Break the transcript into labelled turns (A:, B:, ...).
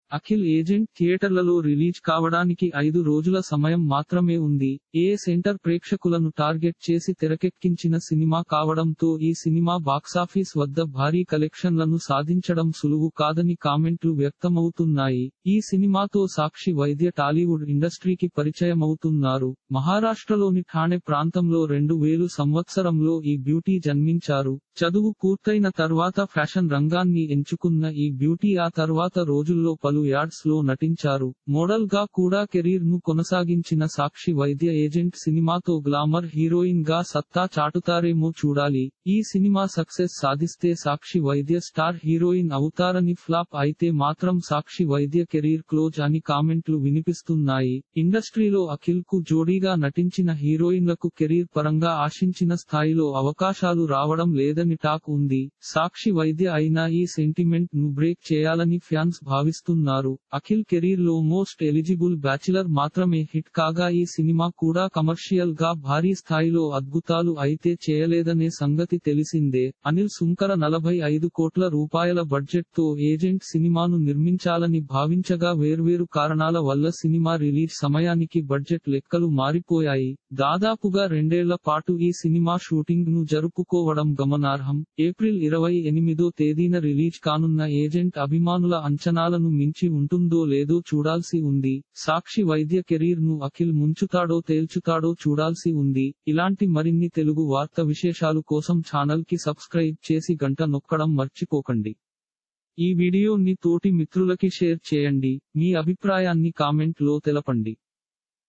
A: Akhil agent థియేటర్లలో release కావడానికి ఐదు రోజుల సమయం మాత్రమే ఉంది ఏ సెంటర్ ప్రేక్షకులను టార్గెట్ చేసి తెరకెక్కించిన సినిమా కావడంతో ఈ సినిమా బాక్సాఫీస్ వద్ద భారీ కలెక్షన్లను సాధించడం సులువు కాదని కామెంట్లు వ్యక్తమవుతున్నాయి ఈ సినిమాతో సాక్షి వైద్య టాలీవుడ్ ఇండస్ట్రీకి పరిచయమవుతున్నారు మహారాష్ట్రలోని ఠాణె ప్రాంతంలో రెండు వేలు సంవత్సరంలో ఈ బ్యూటీ జన్మించారు చదువు పూర్తయిన తర్వాత ఫ్యాషన్ రంగాన్ని ఎంచుకున్న ఈ బ్యూటీ ఆ తర్వాత రోజుల్లో పలు యాడ్స్ లో నటించారు మోడల్ గా కూడా కెరీర్ ను కొనసాగించిన సాక్షి వైద్య ఏజెంట్ సినిమాతో గ్లామర్ హీరోయిన్ గా సత్తా చాటుతారేమో చూడాలి ఈ సినిమా సక్సెస్ సాధిస్తే సాక్షి వైద్య స్టార్ హీరోయిన్ అవుతారని ఫ్లాప్ అయితే మాత్రం సాక్షి వైద్య కెరీర్ క్లోజ్ అని కామెంట్లు వినిపిస్తున్నాయి ఇండస్ట్రీలో అఖిల్ కు జోడీగా నటించిన హీరోయిన్లకు కెరీర్ పరంగా ఆశించిన స్థాయిలో అవకాశాలు రావడం లేదని టాక్ ఉంది సాక్షి వైద్య అయినా ఈ సెంటిమెంట్ ను బ్రేక్ చేయాలని ఫ్యాన్స్ భావిస్తున్నారు అఖిల్ కెరీర్ లో మోస్ట్ ఎలిజిబుల్ బ్యాచిలర్ మాత్రమే హిట్ కాగా ఈ సినిమా కూడా కమర్షియల్ గా భారీ స్థాయిలో అద్భుతాలు అయితే చేయలేదనే సంగతి తెలిసిందే అనిల్ సుంకర నలభై ఐదు కోట్ల రూపాయల బడ్జెట్ తో ఏజెంట్ సినిమాను నిర్మించాలని భావించగా వేర్వేరు కారణాల వల్ల సినిమా రిలీజ్ సమయానికి బడ్జెట్ లెక్కలు మారిపోయాయి దాదాపుగా రెండేళ్ల పాటు ఈ సినిమా షూటింగ్ ను జరుపుకోవడం గమనార్హం ఏప్రిల్ ఇరవై ఎనిమిదో తేదీన రిలీజ్ కానున్న ఏజెంట్ అభిమానుల అంచనాలను మించి ఉంటుందో లేదో చూడాల్సి ఉంది సాక్షి వైద్య కెరీర్ ను అఖిల్ ముంచుతాడో తేల్చుతాడో చూడాల్సి ఉంది ఇలాంటి మరిన్ని తెలుగు వార్త విశేషాలు కోసం ఛానల్ కి సబ్స్క్రైబ్ చేసి గంట నొక్కడం మర్చిపోకండి ఈ వీడియోని తోటి మిత్రులకి షేర్ చేయండి మీ అభిప్రాయాన్ని కామెంట్ లో తెలపండి